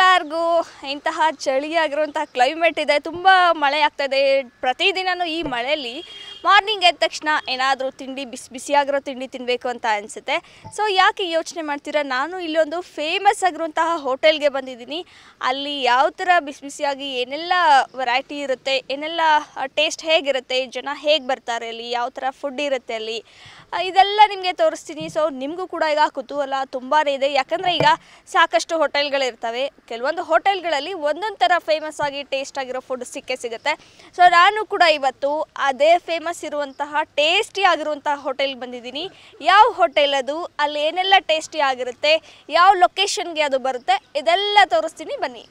ಎಲ್ಲರಿಗೂ ಇಂತಹ ಚಳಿಯಾಗಿರುವಂತಹ ಕ್ಲೈಮೇಟ್ ಇದೆ ತುಂಬ ಮಳೆ ಆಗ್ತಾ ಇದೆ ಪ್ರತಿದಿನನೂ ಈ ಮಳೆಯಲ್ಲಿ ಮಾರ್ನಿಂಗ್ ಎದ್ದ ತಕ್ಷಣ ಏನಾದರೂ ತಿಂಡಿ ಬಿಸಿ ಬಿಸಿಯಾಗಿರೋ ತಿಂಡಿ ತಿನ್ನಬೇಕು ಅಂತ ಅನಿಸುತ್ತೆ ಸೊ ಯಾಕೆ ಯೋಚನೆ ಮಾಡ್ತೀರಾ ನಾನು ಇಲ್ಲೊಂದು ಫೇಮಸ್ ಆಗಿರುವಂತಹ ಹೋಟೆಲ್ಗೆ ಬಂದಿದ್ದೀನಿ ಅಲ್ಲಿ ಯಾವ ಥರ ಬಿಸಿ ಬಿಸಿಯಾಗಿ ಏನೆಲ್ಲ ವೆರೈಟಿ ಇರುತ್ತೆ ಏನೆಲ್ಲ ಟೇಸ್ಟ್ ಹೇಗಿರುತ್ತೆ ಜನ ಹೇಗೆ ಬರ್ತಾರೆ ಅಲ್ಲಿ ಯಾವ ಥರ ಫುಡ್ ಇರುತ್ತೆ ಅಲ್ಲಿ ಆ, ಇದೆಲ್ಲ ನಿಮಗೆ ತೋರಿಸ್ತೀನಿ ಸೊ ನಿಮಗೂ ಕೂಡ ಈಗ ಕುತೂಹಲ ತುಂಬಾ ಇದೆ ಯಾಕಂದರೆ ಈಗ ಸಾಕಷ್ಟು ಹೋಟೆಲ್ಗಳಿರ್ತವೆ ಕೆಲವೊಂದು ಹೋಟೆಲ್ಗಳಲ್ಲಿ ಒಂದೊಂದು ಥರ ಫೇಮಸ್ ಆಗಿ ಟೇಸ್ಟ್ ಆಗಿರೋ ಫುಡ್ ಸಿಕ್ಕೇ ಸಿಗುತ್ತೆ ಸೊ ನಾನು ಕೂಡ ಇವತ್ತು ಅದೇ ಫೇಮಸ್ ಇರುವಂತಹ ಟೇಸ್ಟಿ ಆಗಿರುವಂತಹ ಹೋಟೆಲ್ಗೆ ಬಂದಿದ್ದೀನಿ ಯಾವ ಹೋಟೆಲ್ ಅದು ಅಲ್ಲಿ ಏನೆಲ್ಲ ಟೇಸ್ಟಿ ಆಗಿರುತ್ತೆ ಯಾವ ಲೊಕೇಶನ್ಗೆ ಅದು ಬರುತ್ತೆ ಇದೆಲ್ಲ ತೋರಿಸ್ತೀನಿ ಬನ್ನಿ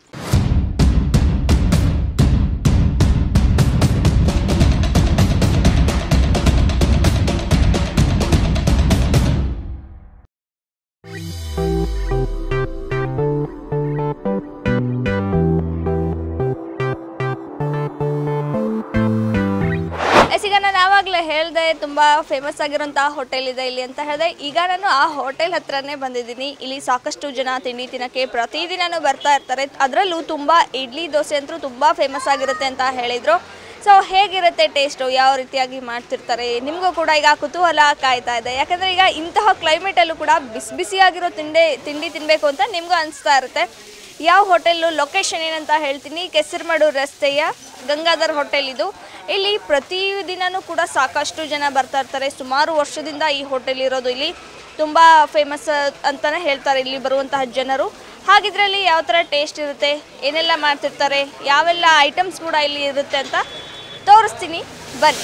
ಎಸ್ ಈಗ ನಾನು ಆವಾಗಲೇ ಹೇಳಿದೆ ತುಂಬ ಫೇಮಸ್ ಆಗಿರೋಂಥ ಹೋಟೆಲ್ ಇದೆ ಇಲ್ಲಿ ಅಂತ ಹೇಳಿದೆ ಈಗ ನಾನು ಆ ಹೋಟೆಲ್ ಹತ್ರನೇ ಬಂದಿದ್ದೀನಿ ಇಲ್ಲಿ ಸಾಕಷ್ಟು ಜನ ತಿಂಡಿ ತಿನ್ನೋಕ್ಕೆ ಪ್ರತಿದಿನನೂ ಬರ್ತಾ ಇರ್ತಾರೆ ಅದರಲ್ಲೂ ತುಂಬ ಇಡ್ಲಿ ದೋಸೆ ಅಂತೂ ತುಂಬ ಫೇಮಸ್ ಆಗಿರುತ್ತೆ ಅಂತ ಹೇಳಿದರು ಸೊ ಹೇಗಿರುತ್ತೆ ಟೇಸ್ಟು ಯಾವ ರೀತಿಯಾಗಿ ಮಾಡ್ತಿರ್ತಾರೆ ನಿಮಗೂ ಕೂಡ ಈಗ ಕುತೂಹಲ ಕಾಯ್ತಾ ಇದೆ ಯಾಕಂದರೆ ಈಗ ಇಂತಹ ಕ್ಲೈಮೇಟಲ್ಲೂ ಕೂಡ ಬಿಸಿ ಬಿಸಿಯಾಗಿರೋ ತಿಂಡಿ ತಿಂಡಿ ತಿನ್ನಬೇಕು ಅಂತ ನಿಮಗೂ ಅನಿಸ್ತಾ ಇರುತ್ತೆ ಯಾವ ಹೋಟೆಲ್ಲು ಲೊಕೇಶನ್ ಏನಂತ ಹೇಳ್ತೀನಿ ಕೆಸರುಮಡು ರಸ್ತೆಯ ಗಂಗಾಧರ್ ಹೋಟೆಲ್ ಇದು ಇಲ್ಲಿ ಪ್ರತಿದಿನನೂ ಕೂಡ ಸಾಕಷ್ಟು ಜನ ಬರ್ತಾ ಇರ್ತಾರೆ ಸುಮಾರು ವರ್ಷದಿಂದ ಈ ಹೋಟೆಲ್ ಇರೋದು ಇಲ್ಲಿ ತುಂಬ ಫೇಮಸ್ ಅಂತಲೇ ಹೇಳ್ತಾರೆ ಇಲ್ಲಿ ಬರುವಂತಹ ಜನರು ಹಾಗಿದ್ರಲ್ಲಿ ಯಾವ ಥರ ಟೇಸ್ಟ್ ಇರುತ್ತೆ ಏನೆಲ್ಲ ಮಾಡ್ತಿರ್ತಾರೆ ಯಾವೆಲ್ಲ ಐಟಮ್ಸ್ ಕೂಡ ಇಲ್ಲಿ ಇರುತ್ತೆ ಅಂತ ತೋರಿಸ್ತೀನಿ ಬನ್ನಿ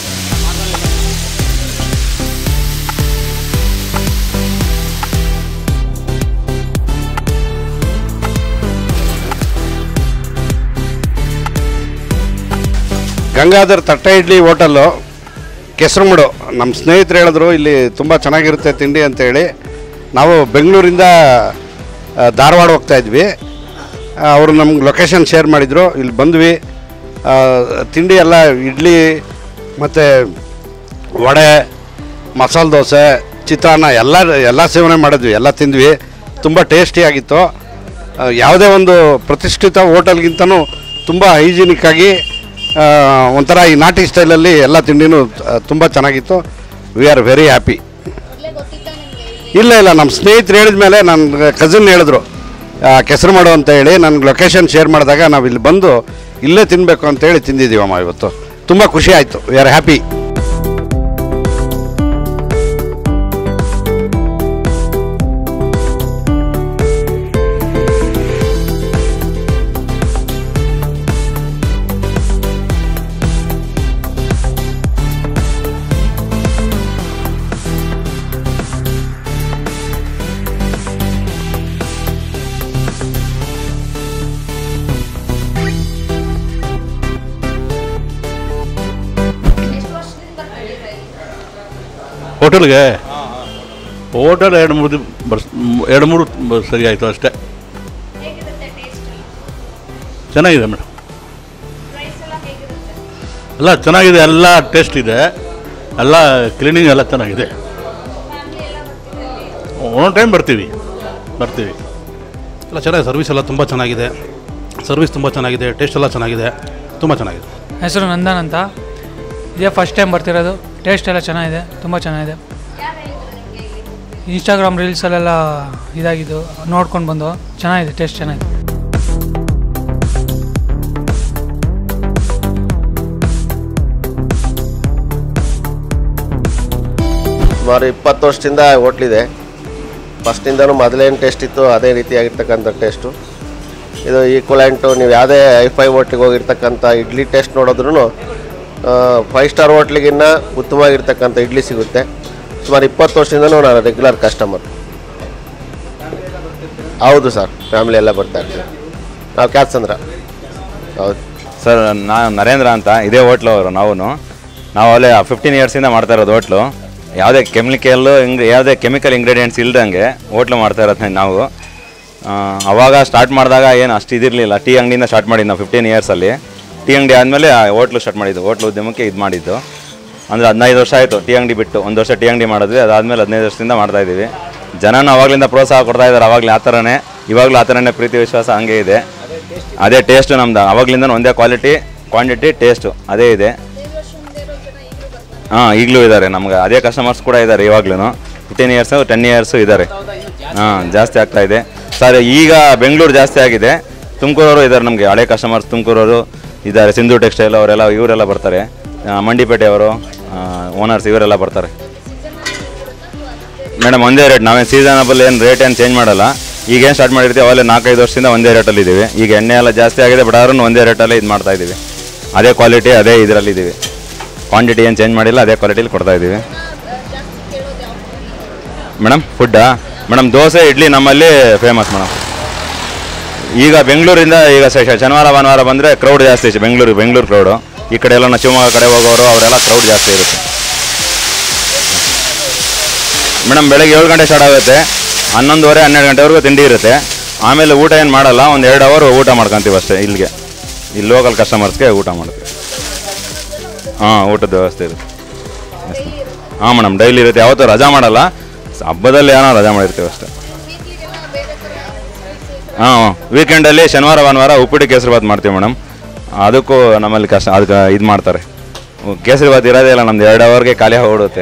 ಗಂಗಾಧರ್ ತಟ್ಟೆ ಇಡ್ಲಿ ಹೋಟೆಲ್ಲು ಕೆಸರುಮಡು ನಮ್ಮ ಸ್ನೇಹಿತರು ಹೇಳಿದ್ರು ಇಲ್ಲಿ ತುಂಬ ಚೆನ್ನಾಗಿರುತ್ತೆ ತಿಂಡಿ ಅಂತೇಳಿ ನಾವು ಬೆಂಗಳೂರಿಂದ ಆ, ಧಾರವಾಡ ಹೋಗ್ತಾ ಇದ್ವಿ ಆ, ಅವರು ನಮ್ಗೆ ಲೊಕೇಶನ್ ಶೇರ್ ಮಾಡಿದರು ಇಲ್ಲಿ ಬಂದ್ವಿ ಆ, ತಿಂಡಿ ಎಲ್ಲ ಇಡ್ಲಿ ಮತ್ತು ವಡೆ ಮಸಾಲೆ ದೋಸೆ ಚಿತ್ರಾನ್ನ ಎಲ್ಲ ಎಲ್ಲ ಸೇವನೆ ಮಾಡಿದ್ವಿ ಎಲ್ಲ ತಿಂದ್ವಿ ತುಂಬ ಟೇಸ್ಟಿಯಾಗಿತ್ತು ಆ, ಯಾವುದೇ ಒಂದು ಪ್ರತಿಷ್ಠಿತ ಹೋಟೆಲ್ಗಿಂತನೂ ತುಂಬ ಹೈಜಿನಿಕ್ ಆಗಿ ಆ, ಒಂಥರ ಈ ನಾಟಿ ಸ್ಟೈಲಲ್ಲಿ ಎಲ್ಲ ತಿಂಡಿನೂ ತುಂಬ ಚೆನ್ನಾಗಿತ್ತು ವಿ ಆರ್ ವೆರಿ ಹ್ಯಾಪಿ ಇಲ್ಲ ಇಲ್ಲ ನಮ್ಮ ಸ್ನೇಹಿತರು ಹೇಳಿದ ಮೇಲೆ ನನ್ನ ಕಸಿನ್ ಹೇಳಿದ್ರು ಕೆಸರು ಮಾಡು ಅಂತ ಹೇಳಿ ನನಗೆ ಲೊಕೇಶನ್ ಶೇರ್ ಮಾಡಿದಾಗ ನಾವು ಇಲ್ಲಿ ಬಂದು ಇಲ್ಲೇ ತಿನ್ನಬೇಕು ಅಂತೇಳಿ ತಿಂದಿದ್ದೀವಮ್ಮ ಇವತ್ತು ತುಂಬ ಖುಷಿ ಆಯಿತು ವಿ ಆರ್ ಹ್ಯಾಪಿ ಹೋಟೆಲ್ಗೆ ಹೋಟೆಲ್ ಎರಡು ಮೂರು ದಿನ ಬರ್ಸ್ ಎರಡು ಮೂರು ಬ- ಸರಿ ಆಯಿತು ಅಷ್ಟೇ ಚೆನ್ನಾಗಿದೆ ಮೇಡಮ್ ಎಲ್ಲ ಚೆನ್ನಾಗಿದೆ ಎಲ್ಲ ಟೇಸ್ಟ್ ಇದೆ ಎಲ್ಲ ಕ್ಲೀನಿಂಗ್ ಎಲ್ಲ ಚೆನ್ನಾಗಿದೆ ಒಂದೊಂದು ಟೈಮ್ ಬರ್ತೀವಿ ಬರ್ತೀವಿ ಎಲ್ಲ ಚೆನ್ನಾಗಿದೆ ಸರ್ವಿಸ್ ಎಲ್ಲ ತುಂಬ ಚೆನ್ನಾಗಿದೆ ಸರ್ವಿಸ್ ತುಂಬ ಚೆನ್ನಾಗಿದೆ ಟೇಸ್ಟ್ ಎಲ್ಲ ಚೆನ್ನಾಗಿದೆ ತುಂಬ ಚೆನ್ನಾಗಿದೆ ಹೆಸರು ನಂದನ್ ಅಂತ ಇದೇ ಫಸ್ಟ್ ಟೈಮ್ ಬರ್ತಿರೋದು ಟೇಸ್ಟ್ ಎಲ್ಲ ಚೆನ್ನಾಗಿದೆ ತುಂಬ ಚೆನ್ನಾಗಿದೆ ಇನ್ಸ್ಟಾಗ್ರಾಮ್ ರೀಲ್ಸಲ್ಲೆಲ್ಲ ಇದಾಗಿದ್ದು ನೋಡ್ಕೊಂಡು ಬಂದು ಚೆನ್ನಾಗಿದೆ ಟೇಸ್ಟ್ ಚೆನ್ನಾಗಿದೆ ಸುಮಾರು ಇಪ್ಪತ್ತು ವರ್ಷದಿಂದ ಹೋಟ್ಲಿದೆ ಫಸ್ಟಿಂದನೂ ಮೊದಲೇನು ಟೇಸ್ಟ್ ಇತ್ತು ಅದೇ ರೀತಿಯಾಗಿರ್ತಕ್ಕಂಥ ಟೇಸ್ಟು ಇದು ಈಕ್ವಲೆಂಟು ನೀವು ಯಾವುದೇ ಐಫೈ ಹೋಟ್ಲಿಗೆ ಹೋಗಿರ್ತಕ್ಕಂಥ ಇಡ್ಲಿ ಟೇಸ್ಟ್ ನೋಡಿದ್ರೂ ಫೈವ್ ಸ್ಟಾರ್ ಹೋಟ್ಲಿಗಿನ್ನ ಉತ್ತಮವಾಗಿರ್ತಕ್ಕಂಥ ಇಡ್ಲಿ ಸಿಗುತ್ತೆ ಸುಮಾರು ಇಪ್ಪತ್ತು ವರ್ಷದಿಂದನೂ ನಾನು ರೆಗ್ಯುಲರ್ ಕಸ್ಟಮರ್ ಹೌದು ಸರ್ ಫ್ಯಾಮಿಲಿ ಎಲ್ಲ ಬರ್ತಾ ಇರ್ತೀವಿ ನಾವು ಕ್ಯಾತ್ಸಂದ್ರ ಹೌದು ಸರ್ ನಾನು ನರೇಂದ್ರ ಅಂತ ಇದೇ ಹೋಟ್ಲು ಅವರು ನಾವು ನಾವು ಅಲ್ಲೇ ಫಿಫ್ಟೀನ್ ಇಯರ್ಸಿಂದ ಮಾಡ್ತಾ ಇರೋದು ಹೋಟ್ಲು ಯಾವುದೇ ಕೆಮಿಕಲ್ಲು ಇಂಗ್ ಯಾವುದೇ ಕೆಮಿಕಲ್ ಇಂಗ್ರೀಡಿಯೆಂಟ್ಸ್ ಇಲ್ದಂಗೆ ಹೋಟ್ಲು ಮಾಡ್ತಾ ಇರೋದು ನಾವು ಆ, ಅವಾಗ ಸ್ಟಾರ್ಟ್ ಮಾಡಿದಾಗ ಏನು ಅಷ್ಟು ಇದಿರಲಿಲ್ಲ ಟೀ ಅಂಗಡಿಯಿಂದ ಸ್ಟಾರ್ಟ್ ಮಾಡಿದ್ದು ನಾವು ಫಿಫ್ಟೀನ್ ಇಯರ್ಸಲ್ಲಿ ಟೀ ಅಂಗಡಿ ಆದಮೇಲೆ ಹೋಟ್ಲು ಸ್ಟಾರ್ಟ್ ಮಾಡಿದ್ದು ಹೋಟ್ಲು ಉದ್ಯಮಕ್ಕೆ ಇದು ಮಾಡಿದ್ದು ಅಂದರೆ ಹದಿನೈದು ವರ್ಷ ಆಯಿತು ಟೀ ಅಂಗಡಿ ಬಿಟ್ಟು ಒಂದು ವರ್ಷ ಟೀ ಅಂಗಡಿ ಮಾಡಿದ್ವಿ ಅದಾದಮೇಲೆ ಹದಿನೈದು ವರ್ಷದಿಂದ ಮಾಡ್ತಾ ಇದ್ದೀವಿ ಜನನ ಅವಾಗಲಿಂದ ಪ್ರೋತ್ಸಾಹ ಕೊಡ್ತಾ ಇದ್ದಾರೆ ಅವಾಗಲೇ ಆ ಥರನೇ ಇವಾಗಲೂ ಆ ಥರನೇ ಪ್ರೀತಿ ವಿಶ್ವಾಸ ಹಂಗೆ ಇದೆ ಅದೇ ಟೇಸ್ಟು ನಮ್ದು ಅವಾಗ್ಲಿಂದ ಒಂದೇ ಕ್ವಾಲಿಟಿ ಕ್ವಾಂಟಿಟಿ ಟೇಸ್ಟು ಅದೇ ಇದೆ ಹಾಂ ಈಗಲೂ ಇದ್ದಾರೆ ನಮ್ಗೆ ಅದೇ ಕಸ್ಟಮರ್ಸ್ ಕೂಡ ಇದ್ದಾರೆ ಇವಾಗ್ಲೂ ಫಿಫ್ಟೀನ್ ಇಯರ್ಸು ಟೆನ್ ಇಯರ್ಸು ಇದ್ದಾರೆ ಹಾಂ ಜಾಸ್ತಿ ಆಗ್ತಾ ಇದೆ ಸರ್ ಈಗ ಬೆಂಗಳೂರು ಜಾಸ್ತಿ ಆಗಿದೆ ತುಮಕೂರವರು ಇದ್ದಾರೆ ನಮಗೆ ಹಳೆ ಕಸ್ಟಮರ್ಸ್ ತುಮಕೂರವರು ಇದ್ದಾರೆ ಸಿಂಧು ಟೆಕ್ಸ್ಟೈಲ್ ಅವರೆಲ್ಲ ಇವರೆಲ್ಲ ಬರ್ತಾರೆ ಆ, ಮಂಡಿಪೇಟೆಯವರು ಓನರ್ಸ್ ಇವರೆಲ್ಲ ಬರ್ತಾರೆ ಮೇಡಮ್ ಒಂದೇ ರೇಟ್ ನಾವೇನು ಸೀಸನಬಲ್ ಏನು ರೇಟ್ ಏನು ಚೇಂಜ್ ಮಾಡಲ್ಲ ಈಗ ಏನು ಸ್ಟಾರ್ಟ್ ಮಾಡಿರ್ತೀವಿ ಅವೆಲ್ಲ ನಾಲ್ಕೈದು ವರ್ಷದಿಂದ ಒಂದೇ ರೇಟಲ್ಲಿ ಇದ್ದೀವಿ ಈಗ ಎಣ್ಣೆ ಎಲ್ಲ ಜಾಸ್ತಿ ಆಗಿದೆ ಬಟ್ ಆದ್ರೂ ಒಂದೇ ರೇಟಲ್ಲೇ ಇದು ಮಾಡ್ತಾ ಇದ್ದೀವಿ ಅದೇ ಕ್ವಾಲಿಟಿ ಅದೇ ಇದರಲ್ಲಿ ಇದ್ದೀವಿ ಕ್ವಾಂಟಿಟಿ ಏನು ಚೇಂಜ್ ಮಾಡಿಲ್ಲ ಅದೇ ಕ್ವಾಲಿಟಿಲಿ ಕೊಡ್ತಾ ಇದ್ದೀವಿ ಮೇಡಮ್ ಫುಡ್ಡಾ ಮೇಡಮ್ ದೋಸೆ ಇಡ್ಲಿ ನಮ್ಮಲ್ಲಿ ಫೇಮಸ್ ಮೇಡಮ್ ಈಗ ಬೆಂಗಳೂರಿಂದ ಈಗ ಶ- ಶ- ಶನಿವಾರ ಭಾನುವಾರ ಬಂದರೆ ಕ್ರೌಡ್ ಜಾಸ್ತಿ ಇದೆ ಬೆಂಗಳೂರು ಬೆಂಗಳೂರು ಕ್ರೌಡು ಈ ಕಡೆ ಎಲ್ಲ ಶಿವಮೊಗ್ಗ ಕಡೆ ಹೋಗೋರು ಅವರೆಲ್ಲ ಕ್ರೌಡ್ ಜಾಸ್ತಿ ಇರುತ್ತೆ ಮೇಡಮ್ ಬೆಳಗ್ಗೆ ಏಳು ಗಂಟೆ ಸ್ಟಾರ್ಟ್ ಆಗುತ್ತೆ ಹನ್ನೊಂದುವರೆ ಹನ್ನೆರಡು ಗಂಟೆವರೆಗೂ ತಿಂಡಿ ಇರುತ್ತೆ ಆಮೇಲೆ ಊಟ ಏನು ಮಾಡಲ್ಲ ಒಂದು ಎರಡು ಅವರ್ ಊಟ ಮಾಡ್ಕೊತೀವಿ ಅಷ್ಟೇ ಇಲ್ಲಿಗೆ ಇಲ್ಲಿ ಲೋಕಲ್ ಕಸ್ಟಮರ್ಸ್ಗೆ ಊಟ ಮಾಡ್ತೀವಿ ಹಾಂ ಊಟದ ವ್ಯವಸ್ಥೆ ಇರುತ್ತೆ ಹಾಂ ಮೇಡಮ್ ಡೈಲಿ ಇರುತ್ತೆ ಯಾವತ್ತೂ ರಜಾ ಮಾಡಲ್ಲ ಸ- ಹಬ್ಬದಲ್ಲಿ ಏನೋ ರಜಾ ಮಾಡಿರ್ತೀವಿ ಅಷ್ಟೇ ಹಾಂ ವೀಕೆಂಡಲ್ಲಿ ಶನಿವಾರ ಭಾನುವಾರ ಉಪ್ಪಿಟ್ಟು ಕೇಸರಿಬಾತ್ ಮಾಡ್ತೀವಿ ಮೇಡಮ್ ಅದಕ್ಕೂ ನಮ್ಮಲ್ಲಿ ಕಷ್ಟ ಅದಕ್ಕೆ ಇದು ಮಾಡ್ತಾರೆ ಕೇಸರಿಬಾತ್ ಇರೋದೇ ಇಲ್ಲ ನಮ್ದು ಎರಡು ಅವರ್ಗೆ ಖಾಲಿ ಹೋಗ್ಬಿಡುತ್ತೆ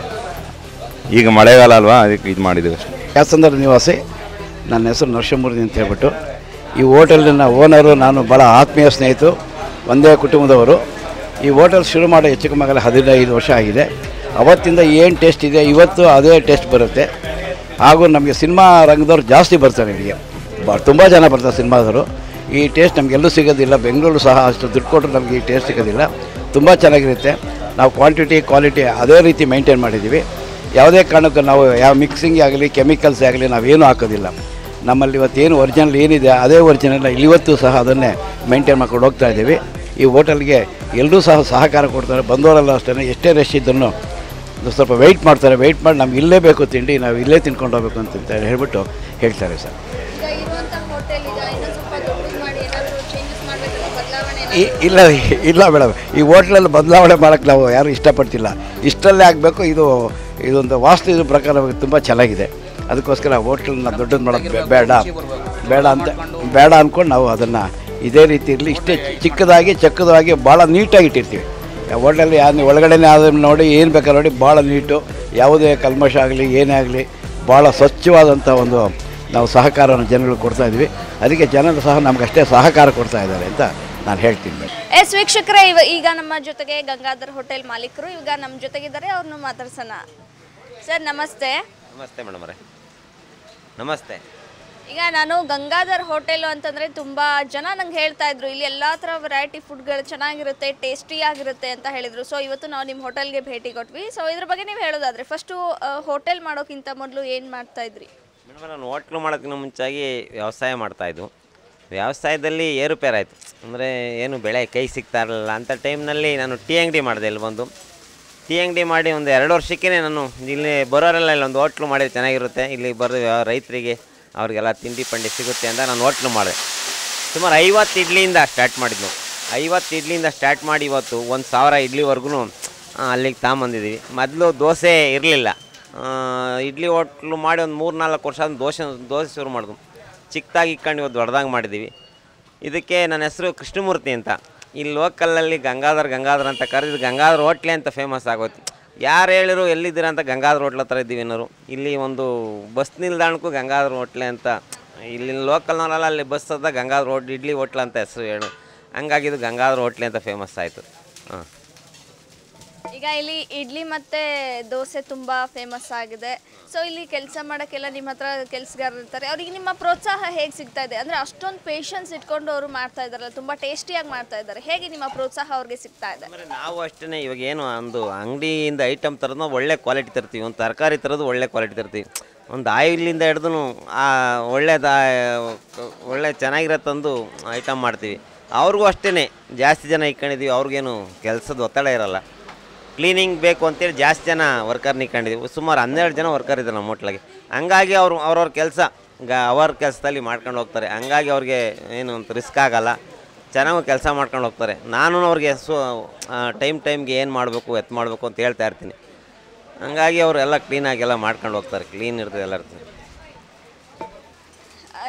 ಈಗ ಮಳೆಗಾಲ ಅಲ್ವಾ ಅದಕ್ಕೆ ಇದು ಮಾಡಿದ್ದೀವಿ ಅಷ್ಟೇ ಕ್ಯಾಸಂದ್ರ ನಿವಾಸಿ ನನ್ನ ಹೆಸರು ನರಸಿಂಹಮೂರ್ತಿ ಅಂತ ಹೇಳ್ಬಿಟ್ಟು ಈ ಹೋಟೆಲಿನ ಓನರು ನಾನು ಭಾಳ ಆತ್ಮೀಯ ಸ್ನೇಹಿತರು ಒಂದೇ ಕುಟುಂಬದವರು ಈ ಹೋಟೆಲ್ ಶುರು ಮಾಡೋ ಹೆಚ್ಚು ಕಮ್ಮಿ ಆಗಲ್ಲ ಹದಿನೈದು ವರ್ಷ ಆಗಿದೆ ಅವತ್ತಿಂದ ಏನು ಟೇಸ್ಟ್ ಇದೆ ಇವತ್ತು ಅದೇ ಟೇಸ್ಟ್ ಬರುತ್ತೆ ಹಾಗೂ ನಮಗೆ ಸಿನಿಮಾ ರಂಗದವ್ರು ಜಾಸ್ತಿ ಬರ್ತಾರೆ ಇಲ್ಲಿಗೆ ಬ ತುಂಬ ಜನ ಬರ್ತಾರೆ ಸಿನಿಮಾದವರು ಈ ಟೇಸ್ಟ್ ನಮಗೆಲ್ಲೂ ಸಿಗೋದಿಲ್ಲ ಬೆಂಗಳೂರು ಸಹ ಅಷ್ಟು ದುಡ್ಡು ಕೊಟ್ಟರು ನಮಗೆ ಈ ಟೇಸ್ಟ್ ಸಿಗೋದಿಲ್ಲ ತುಂಬ ಚೆನ್ನಾಗಿರುತ್ತೆ ನಾವು ಕ್ವಾಂಟಿಟಿ ಕ್ವಾಲಿಟಿ ಅದೇ ರೀತಿ ಮೈಂಟೈನ್ ಮಾಡಿದ್ದೀವಿ ಯಾವುದೇ ಕಾರಣಕ್ಕೂ ನಾವು ಯಾವ ಮಿಕ್ಸಿಂಗ್ ಆಗಲಿ ಕೆಮಿಕಲ್ಸ್ ಆಗಲಿ ನಾವೇನೂ ಹಾಕೋದಿಲ್ಲ ನಮ್ಮಲ್ಲಿ ಇವತ್ತೇನು ಒರಿಜಿನಲ್ ಏನಿದೆ ಅದೇ ಒರಿಜಿನಲ್ ಇವತ್ತು ಸಹ ಅದನ್ನೇ ಮೈಂಟೈನ್ ಮಾಡ್ಕೊಂಡು ಹೋಗ್ತಾ ಇದ್ದೀವಿ ಈ ಹೋಟೆಲ್ಗೆ ಎಲ್ಲರೂ ಸಹ ಸಹಕಾರ ಕೊಡ್ತಾರೆ ಬಂದವರೆಲ್ಲ ಅಷ್ಟೇ ಎಷ್ಟೇ ರಶ್ ಇದ್ರೂ ಸ್ವಲ್ಪ ವೆಯ್ಟ್ ಮಾಡ್ತಾರೆ ವೆಯ್ಟ್ ಮಾಡಿ ನಮ್ಗೆ ಇಲ್ಲೇ ಬೇಕು ತಿಂಡಿ ನಾವು ಇಲ್ಲೇ ತಿನ್ಕೊಂಡು ಹೋಗ್ಬೇಕು ಅಂತ ಹೇಳ್ಬಿಟ್ಟು ಹೇಳ್ತಾರೆ ಸರ್ ಈಗ ಇರುವಂತ ಹೋಟೆಲ್ ಈಗ ಇನ್ನೊಂದು ಸ್ವಲ್ಪ ದೊಡ್ಡದು ಮಾಡಿ ಏನಾದರೂ ಚೇಂಜಸ್ ಮಾಡಬೇಕಲ್ಲ ಬದಲಾವಣೆ ಈ- ಇಲ್ಲ ಇಲ್ಲ ಮೇಡಮ್ ಈ ಹೋಟ್ಲಲ್ಲಿ ಬದಲಾವಣೆ ಮಾಡೋಕ್ಕೆ ನಾವು ಯಾರು ಇಷ್ಟಪಡ್ತಿಲ್ಲ ಇಷ್ಟಲ್ಲೇ ಆಗಬೇಕು ಇದು ಇದೊಂದು ವಾಸ್ತು ಇದು ಪ್ರಕಾರ ತುಂಬ ಚೆನ್ನಾಗಿದೆ ಅದಕ್ಕೋಸ್ಕರ ಹೋಟ್ಲನ್ನ ದೊಡ್ಡದು ಮಾಡೋದು ಬೇ- ಬೇಡ ಬೇಡ ಅಂತ ಬೇಡ ಅಂದ್ಕೊಂಡು ನಾವು ಅದನ್ನು ಇದೇ ರೀತಿ ಇರಲಿ ಇಷ್ಟೇ ಚಿಕ್ಕದಾಗಿ ಚಕ್ಕದಾಗಿ ಭಾಳ ನೀಟಾಗಿ ಇಟ್ಟಿರ್ತೀವಿ ಹೋಟೆಲ್ ಯಾರು ಒಳಗಡೆನೇ ಅದನ್ನು ನೋಡಿ ಏನು ಬೇಕಾದ್ರೆ ನೋಡಿ ಭಾಳ ನೀಟು ಯಾವುದೇ ಕಲ್ಮಶ ಆಗಲಿ ಏನೇ ಆಗಲಿ ಭಾಳ ಸ್ವಚ್ಛವಾದಂಥ ಒಂದು ನಾವು ಸಹಕಾರವನ್ನು ಜನಗಳು ಕೊಡ್ತಾ ಇದ್ವಿ ಅದಕ್ಕೆ ಜನರು ಸಹ ನಮ್ಗೆ ಅಷ್ಟೇ ಸಹಕಾರ ಕೊಡ್ತಾ ಇದ್ದಾರೆ ಅಂತ ನಾನು ಹೇಳ್ತೀನಿ ಮೇಡಮ್ ಎಸ್ ವೀಕ್ಷಕರೇ ಇವ ಈಗ ನಮ್ಮ ಜೊತೆಗೆ ಗಂಗಾಧರ್ ಹೋಟೆಲ್ ಮಾಲೀಕರು ಈಗ ನಮ್ಮ ಜೊತೆಗಿದ್ದಾರೆ ಅವ್ರನ್ನ ಮಾತಾಡ್ಸೋಣ ಸರ್ ನಮಸ್ತೆ ನಮಸ್ತೆ ಮೇಡಮ್ ಅವರೇ ನಮಸ್ತೆ ಈಗ ನಾನು ಗಂಗಾಧರ್ ಹೋಟೆಲ್ ಅಂತಂದ್ರೆ ತುಂಬಾ ಜನ ನಂಗೆ ಹೇಳ್ತಾ ಇದ್ರು ಇಲ್ಲಿ ಎಲ್ಲಾ ತರ ವೆರೈಟಿ ಫುಡ್ಗಳು ಚೆನ್ನಾಗಿರುತ್ತೆ ಟೇಸ್ಟಿ ಆಗಿರುತ್ತೆ ಅಂತ ಹೇಳಿದ್ರು ಸೊ ಇವತ್ತು ನಾವು ನಿಮ್ಮ ಹೋಟೆಲ್ಗೆ ಭೇಟಿ ಕೊಟ್ವಿ ಸೊ ಇದ್ರ ಬಗ್ಗೆ ನೀವು ಹೇಳೋದಾದ್ರೆ ಫಸ್ಟು ಹೋಟೆಲ್ ಮಾಡೋಕ್ಕಿಂತ ಮೊದಲು ಏನು ಮಾಡ್ತಾ ಇದ್ರಿ ಮೇಡಮ್ ನಾನು ಹೋಟ್ಲು ಮಾಡೋಕ್ಕಿಂತ ಮುಂಚಾಗಿ ವ್ಯವಸಾಯ ಮಾಡ್ತಾಯಿದ್ದು ವ್ಯವಸಾಯದಲ್ಲಿ ಏರುಪೇರಾಯಿತು ಅಂದರೆ ಏನು ಬೆಳೆ ಕೈ ಸಿಗ್ತಾ ಇರಲಿಲ್ಲ ಅಂಥ ಟೈಮ್ನಲ್ಲಿ ನಾನು ಟೀ ಅಂಗಡಿ ಮಾಡಿದೆ ಇಲ್ಲಿ ಬಂದು ಟೀ ಅಂಗಡಿ ಮಾಡಿ ಒಂದು ಎರಡು ವರ್ಷಕ್ಕೇ ನಾನು ಇಲ್ಲಿ ಬರೋರೆಲ್ಲ ಇಲ್ಲಿ ಒಂದು ಹೋಟ್ಲು ಮಾಡಿದ್ರೆ ಚೆನ್ನಾಗಿರುತ್ತೆ ಇಲ್ಲಿ ಬರೋ ಯಾವ- ರೈತರಿಗೆ ಅವ್ರಿಗೆಲ್ಲ ತಿಂಡಿ ಪಂಡಿ ಸಿಗುತ್ತೆ ಅಂತ ನಾನು ಹೋಟ್ಲು ಮಾಡಿದೆ ಸುಮಾರು ಐವತ್ತು ಇಡ್ಲಿಯಿಂದ ಸ್ಟಾರ್ಟ್ ಮಾಡಿದ್ನು ಐವತ್ತು ಇಡ್ಲಿಯಿಂದ ಸ್ಟಾರ್ಟ್ ಮಾಡಿ ಇವತ್ತು ಒಂದು ಸಾವಿರ ಇಡ್ಲಿವರೆಗೂ ಅಲ್ಲಿಗೆ ತಗೊಂಬಂದಿದ್ದೀವಿ ಮೊದಲು ದೋಸೆ ಇರಲಿಲ್ಲ ಇಡ್ಲಿ ಹೋಟ್ಲು ಮಾಡಿ ಒಂದು ಮೂರು ನಾಲ್ಕು ವರ್ಷ ಆದ್ಮೇಲೆ ದೋಸೆ ದೋಸೆ ಶುರು ಮಾಡಿದ್ವು ಚಿಕ್ಕದಾಗಿ ಇಕ್ಕೊಂಡು ಇವತ್ತು ದೊಡ್ಡದಾಗಿ ಮಾಡಿದ್ದೀವಿ ಇದಕ್ಕೆ ನನ್ನ ಹೆಸರು ಕೃಷ್ಣಮೂರ್ತಿ ಅಂತ ಇಲ್ಲಿ ಲೋಕಲಲ್ಲಿ ಗಂಗಾಧರ್ ಗಂಗಾಧರ್ ಅಂತ ಕರೆದಿದ್ದು ಗಂಗಾಧರ್ ಹೋಟ್ಲೆ ಅಂತ ಫೇಮಸ್ ಆಗೋಯ್ತು ಯಾರು ಹೇಳಿರು ಎಲ್ಲಿದ್ದೀರಾ ಅಂತ ಗಂಗಾಧರ್ ಹೋಟ್ಲ ಹತ್ರ ಇದ್ದೀವಿ ಅನ್ನೋರು ಇಲ್ಲಿ ಒಂದು ಬಸ್ ನಿಲ್ದಾಣಕ್ಕೂ ಗಂಗಾಧರ್ ಹೋಟ್ಲೆ ಅಂತ ಇಲ್ಲಿ ಲೋಕಲ್ನವರೆಲ್ಲ ಅಲ್ಲಿ ಬಸ್ ಅದ ಗಂಗಾಧರ್ ಹೋಟ್ ಇಡ್ಲಿ ಹೋಟ್ಲ ಅಂತ ಹೆಸರು ಹೇಳು ಹಂಗಾಗಿ ಇದು ಗಂಗಾಧರ್ ಹೋಟ್ಲೆ ಅಂತ ಫೇಮಸ್ ಆಯಿತು ಹಾಂ ಈಗ ಇಲ್ಲಿ ಇಡ್ಲಿ ಮತ್ತೆ ದೋಸೆ ತುಂಬಾ ಫೇಮಸ್ ಆಗಿದೆ ಸೊ ಇಲ್ಲಿ ಕೆಲಸ ಮಾಡೋಕ್ಕೆಲ್ಲ ನಿಮ್ಮ ಹತ್ರ ಕೆಲಸಗಾರರು ಇರ್ತಾರೆ ಅವ್ರಿಗೆ ನಿಮ್ಮ ಪ್ರೋತ್ಸಾಹ ಹೇಗೆ ಸಿಗ್ತಾ ಇದೆ ಅಂದ್ರೆ ಅಷ್ಟೊಂದು ಪೇಷನ್ಸ್ ಇಟ್ಕೊಂಡು ಅವರು ಮಾಡ್ತಾ ಇದಾರಲ್ಲ ತುಂಬಾ ಟೇಸ್ಟಿಯಾಗಿ ಮಾಡ್ತಾ ಇದ್ದಾರೆ ಹೇಗೆ ನಿಮ್ಮ ಪ್ರೋತ್ಸಾಹ ಅವ್ರಿಗೆ ಸಿಗ್ತಾ ಇದೆ ಅಂದರೆ ನಾವು ಅಷ್ಟೇ ಇವಾಗ ಏನು ಒಂದು ಅಂಗಡಿಯಿಂದ ಐಟಮ್ ತರೋದು ಒಳ್ಳೆ ಕ್ವಾಲಿಟಿ ತರ್ತೀವಿ ಒಂದು ತರಕಾರಿ ತರೋದು ಒಳ್ಳೆ ಕ್ವಾಲಿಟಿ ತರ್ತೀವಿ ಒಂದು ಆಯಿಲಿಂದ ಹಿಡ್ದು ಆ ಒಳ್ಳೆದ ಒಳ್ಳೆ ಚೆನ್ನಾಗಿರೋ ತಂದು ಐಟಮ್ ಮಾಡ್ತೀವಿ ಅವ್ರಿಗೂ ಅಷ್ಟೇ ಜಾಸ್ತಿ ಜನ ಇಟ್ಕೊಂಡಿದ್ದೀವಿ ಅವ್ರಿಗೇನು ಕೆಲಸದ ಒತ್ತಡ ಇರಲ್ಲ ಕ್ಲೀನಿಂಗ್ ಬೇಕು ಅಂತೇಳಿ ಜಾಸ್ತಿ ಜನ ವರ್ಕರ್ನ ಇಟ್ಕೊಂಡಿದ್ದೀವಿ ಸುಮಾರು ಹನ್ನೆರಡು ಜನ ವರ್ಕರ್ ಇದ್ದಾರೆ ನಮ್ಮ ಹೋಟ್ಲಾಗೆ ಹಂಗಾಗಿ ಅವರು ಅವ್ರವ್ರ ಕೆಲಸ ಗ ಅವ್ರ ಕೆಲಸದಲ್ಲಿ ಮಾಡ್ಕೊಂಡು ಹೋಗ್ತಾರೆ ಹಂಗಾಗಿ ಅವ್ರಿಗೆ ಏನು ಅಂತ ರಿಸ್ಕ್ ಆಗಲ್ಲ ಚೆನ್ನಾಗಿ ಕೆಲಸ ಮಾಡ್ಕೊಂಡು ಹೋಗ್ತಾರೆ ನಾನು ಅವ್ರಿಗೆ ಸೊ ಟೈಮ್ ಟೈಮ್ಗೆ ಏನು ಮಾಡಬೇಕು ಎತ್ತು ಮಾಡಬೇಕು ಅಂತ ಹೇಳ್ತಾ ಇರ್ತೀನಿ ಹಂಗಾಗಿ ಅವರೆಲ್ಲ ಕ್ಲೀನಾಗೆಲ್ಲ ಮಾಡ್ಕೊಂಡು ಹೋಗ್ತಾರೆ ಕ್ಲೀನ್ ಇರ್ತದೆ ಎಲ್ಲ ಇರ್ತದೆ ಆ,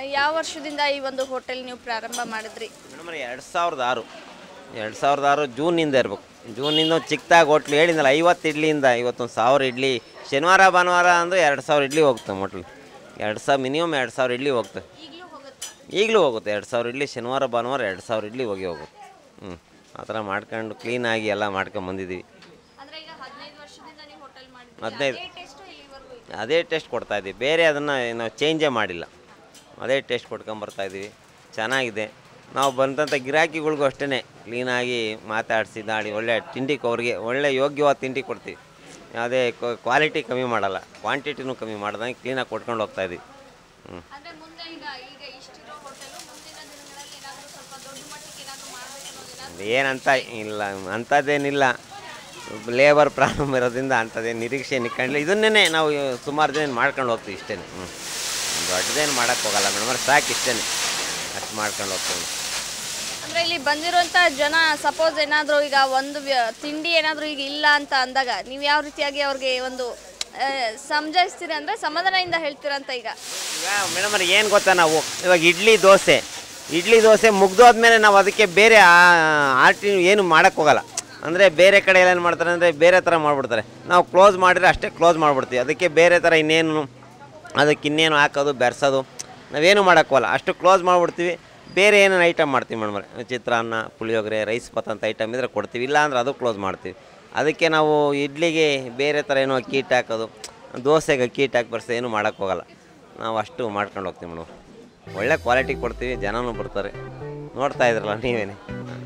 ಯಾವ ವರ್ಷದಿಂದ ಈ ಒಂದು ಹೋಟೆಲ್ ನೀವು ಪ್ರಾರಂಭ ಮಾಡಿದ್ರಿ ಮೇಡಮ್ ಎರಡು ಸಾವಿರದ ಆರು ಎರಡು ಸಾವಿರದ ಆರು ಜೂನಿಂದ ಇರ್ಬೇಕು ಜೂನಿಂದ ಒಂದು ಚಿಕ್ಕದಾಗಿ ಹೋಟ್ಲು ಹೇಳಿದ್ನಲ್ಲ ಐವತ್ತು ಇಡ್ಲಿಯಿಂದ ಇವತ್ತೊಂದು ಸಾವಿರ ಇಡ್ಲಿ ಶನಿವಾರ ಭಾನುವಾರ ಅಂದರೆ ಎರಡು ಸಾವಿರ ಇಡ್ಲಿ ಹೋಗ್ತವೆ ಹೋಟ್ಲು ಎರಡು ಸಾವಿರ ಮಿನಿಮಮ್ ಎರಡು ಸಾವಿರ ಇಡ್ಲಿ ಹೋಗ್ತವೆ ಈಗಲೂ ಹೋಗುತ್ತೆ ಎರಡು ಸಾವಿರ ಇಡ್ಲಿ ಶನಿವಾರ ಭಾನುವಾರ ಎರಡು ಸಾವಿರ ಇಡ್ಲಿ ಹೋಗಿ ಹೋಗುತ್ತೆ ಹ್ಞೂ ಆ ಥರ ಮಾಡ್ಕೊಂಡು ಕ್ಲೀನಾಗಿ ಎಲ್ಲ ಮಾಡ್ಕೊಂಡು ಬಂದಿದ್ದೀವಿ ಅಂದ್ರೆ ಈಗ ಹದಿನೈದು ವರ್ಷದಿಂದ ನೀವು ಹೋಟೆಲ್ ಮಾಡಿದ್ರಿ ಹದಿನೈದು ಅದೇ ಟೇಸ್ಟ್ ಇಲ್ಲಿವರೆಗೂ ಇದೆ. ಅದೇ ಟೇಸ್ಟ್ ಕೊಡ್ತಾ ಇದ್ದೀವಿ ಬೇರೆ ಅದನ್ನು ನಾವು ಚೇಂಜೇ ಮಾಡಿಲ್ಲ ಅದೇ ಟೇಸ್ಟ್ ಕೊಟ್ಕೊಂಬರ್ತಾ ಇದ್ದೀವಿ ಚೆನ್ನಾಗಿದೆ ನಾವು ಬಂದಂಥ ಗಿರಾಕಿಗಳಿಗೂ ಅಷ್ಟೇ ಕ್ಲೀನಾಗಿ ಮಾತಾಡಿಸಿ ದಾಡಿ ಒಳ್ಳೆ ತಿಂಡಿ ಅವ್ರಿಗೆ ಒಳ್ಳೆ ಯೋಗ್ಯವಾದ ತಿಂಡಿ ಕೊಡ್ತೀವಿ ಯಾವುದೇ ಕ್ವಾಲಿಟಿ ಕಮ್ಮಿ ಮಾಡಲ್ಲ ಕ್ವಾಂಟಿಟಿನೂ ಕಮ್ಮಿ ಮಾಡ್ದಂಗೆ ಕ್ಲೀನಾಗಿ ಕೊಟ್ಕೊಂಡು ಹೋಗ್ತಾ ಇದ್ದೀವಿ ಹ್ಞೂ ಅಂದ್ರೆ ಮುಂದೆ ಈಗ ಈಗ ಇಷ್ಟಿರೋ ಹೋಟೆಲು ಮುಂದಿನ ದಿನಗಳಲ್ಲಿ ಏನಾದರೂ ಸ್ವಲ್ಪ ದೊಡ್ಡ ಮಟ್ಟಕ್ಕೆ ಏನಾದರೂ ಮಾಡಬೇಕು ಅನ್ನೋದು ಏನಂತ ಇಲ್ಲ ಅಂಥದ್ದೇನಿಲ್ಲ ಲೇಬರ್ ಪ್ರಾಬ್ಲಮ್ ಇರೋದ್ರಿಂದ ಅಂಥದ್ದೇನು ನಿರೀಕ್ಷೆ ನಿಕ್ಕಂಡಿಲ್ಲ ಇದನ್ನೇ ನಾವು ಸುಮಾರು ದಿನ ಮಾಡ್ಕೊಂಡು ಹೋಗ್ತೀವಿ ಇಷ್ಟೇ ಹ್ಞೂ ದೊಡ್ಡದೇನು ಮಾಡೋಕ್ಕೆ ಹೋಗಲ್ಲ ಮೇಡಮ್ ಸಾಕು ಇಷ್ಟೇ ಅಷ್ಟು ಮಾಡ್ಕೊಂಡು ಹೋಗ್ತೀವಿ ಅಂದ್ರೆ ಇಲ್ಲಿ ಬಂದಿರುವಂತ ಜನ ಸಪೋಸ್ ಏನಾದರೂ ಈಗ ಒಂದು ವ್ಯ- ತಿಂಡಿ ಏನಾದರೂ ಈಗ ಇಲ್ಲ ಅಂತ ಅಂದಾಗ ನೀವು ಯಾವ ರೀತಿಯಾಗಿ ಅವ್ರಿಗೆ ಒಂದು ಆ, ಸಮಜಾಯಿಸ್ತೀರಿ ಅಂದ್ರೆ ಸಮಾಧಾನದಿಂದ ಹೇಳ್ತೀರಾ ಅಂತ ಈಗ ಈಗ ಮೇಡಮ್ ಅವ್ರೆ ಏನು ಗೊತ್ತಾ ನಾವು ಇವಾಗ ಇಡ್ಲಿ ದೋಸೆ ಇಡ್ಲಿ ದೋಸೆ ಮುಗ್ದೋದ್ಮೇಲೆ ನಾವು ಅದಕ್ಕೆ ಬೇರೆ ಆರ್ಟಿ ಏನು ಮಾಡೋಕ್ಕೆ ಹೋಗಲ್ಲ ಅಂದರೆ ಬೇರೆ ಕಡೆ ಎಲ್ಲ ಏನು ಮಾಡ್ತಾರೆ ಅಂದರೆ ಬೇರೆ ಥರ ಮಾಡಿಬಿಡ್ತಾರೆ ನಾವು ಕ್ಲೋಸ್ ಮಾಡಿದ್ರೆ ಅಷ್ಟೇ ಕ್ಲೋಸ್ ಮಾಡಿಬಿಡ್ತೀವಿ ಅದಕ್ಕೆ ಬೇರೆ ಥರ ಇನ್ನೇನು ಅದಕ್ಕೆ ಇನ್ನೇನು ಹಾಕೋದು ಬೆರೆಸೋದು ನಾವೇನು ಮಾಡೋಕ್ಕೋಗಲ್ಲ ಅಷ್ಟು ಕ್ಲೋಸ್ ಮಾಡಿಬಿಡ್ತೀವಿ ಬೇರೆ ಏನೇನು ಐಟಮ್ ಮಾಡ್ತೀವಿ ಮೇಡಮ್ ಅವ್ರೆ ಚಿತ್ರಾನ್ನ ಪುಳಿಯೋಗರೆ ರೈಸ್ ಪತ್ ಅಂತ ಐಟಮ್ ಇದ್ರೆ ಕೊಡ್ತೀವಿ ಇಲ್ಲ ಅಂದ್ರೆ ಅದು ಕ್ಲೋಸ್ ಮಾಡ್ತೀವಿ ಅದಕ್ಕೆ ನಾವು ಇಡ್ಲಿಗೆ ಬೇರೆ ಥರ ಏನೋ ಅಕ್ಕಿ ಹಿಟ್ಟು ಹಾಕೋದು ದೋಸೆಗೆ ಅಕ್ಕಿ ಹಿಟ್ಟು ಹಾಕಿ ಬರ್ಸೋ ಏನು ಮಾಡೋಕ್ಕೋಗಲ್ಲ ನಾವು ಅಷ್ಟು ಮಾಡ್ಕೊಂಡು ಹೋಗ್ತೀವಿ ಮೇಡಮ್ ಒಳ್ಳೆ ಕ್ವಾಲಿಟಿ ಕೊಡ್ತೀವಿ ಜನನೂ ಬರ್ತಾರೆ ನೋಡ್ತಾ ಇದ್ರಲ್ಲ ನೀವೇನೆ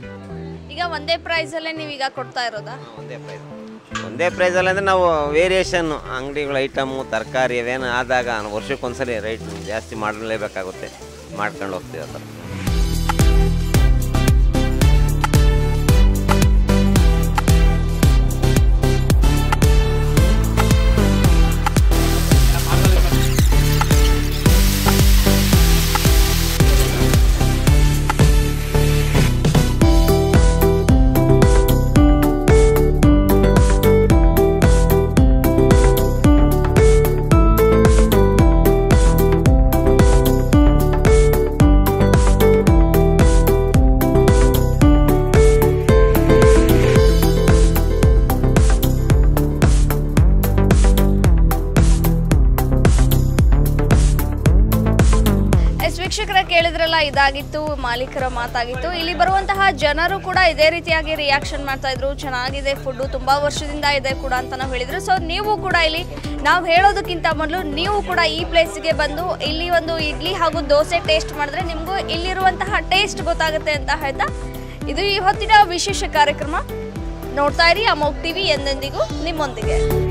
ಈಗ ಒಂದೇ ಪ್ರೈಸಲ್ಲೇ ನೀವೀಗ ಕೊಡ್ತಾ ಇರೋದಾ ಒಂದೇ ಪ್ರೈಸ್ ಒಂದೇ ಪ್ರೈಸಲ್ಲಿ ಅಂದರೆ ನಾವು ವೇರಿಯೇಷನ್ನು ಅಂಗಡಿಗಳ ಐಟಮು ತರಕಾರಿ ಅವೇನು ಆದಾಗ ವರ್ಷಕ್ಕೊಂದ್ಸಲಿ ರೈಟ್ ಜಾಸ್ತಿ ಮಾಡಲೇಬೇಕಾಗುತ್ತೆ ಮಾಡ್ಕೊಂಡು ಹೋಗ್ತೀವಿ ಆ ಥರ ಎಸ್ ವೀಕ್ಷಕರ ಕೇಳಿದ್ರಲ್ಲ ಇದಾಗಿತ್ತು ಮಾಲೀಕರ ಮಾತಾಗಿತ್ತು ಇಲ್ಲಿ ಬರುವಂತಹ ಜನರು ಕೂಡ ಇದೇ ರೀತಿಯಾಗಿ ರಿಯಾಕ್ಷನ್ ಮಾಡ್ತಾ ಇದ್ರು ಚೆನ್ನಾಗಿದೆ ಫುಡ್ಡು ತುಂಬಾ ವರ್ಷದಿಂದ ಇದೆ ಕೂಡ ಅಂತ ನಾವು ಹೇಳಿದ್ರು ಸೊ ನೀವು ಕೂಡ ಇಲ್ಲಿ ನಾವು ಹೇಳೋದಕ್ಕಿಂತ ಮೊದಲು ನೀವು ಕೂಡ ಈ ಪ್ಲೇಸ್ಗೆ ಬಂದು ಇಲ್ಲಿ ಒಂದು ಇಡ್ಲಿ ಹಾಗೂ ದೋಸೆ ಟೇಸ್ಟ್ ಮಾಡಿದ್ರೆ ನಿಮಗೂ ಇಲ್ಲಿರುವಂತಹ ಟೇಸ್ಟ್ ಗೊತ್ತಾಗುತ್ತೆ ಅಂತ ಹೇಳ್ತಾ ಇದು ಈ ಹೊತ್ತಿನ ವಿಶೇಷ ಕಾರ್ಯಕ್ರಮ ನೋಡ್ತಾ ಇರಿ ಅಮೋಕ್ ಟಿವಿ ಎಂದೆಂದಿಗೂ ನಿಮ್ಮೊಂದಿಗೆ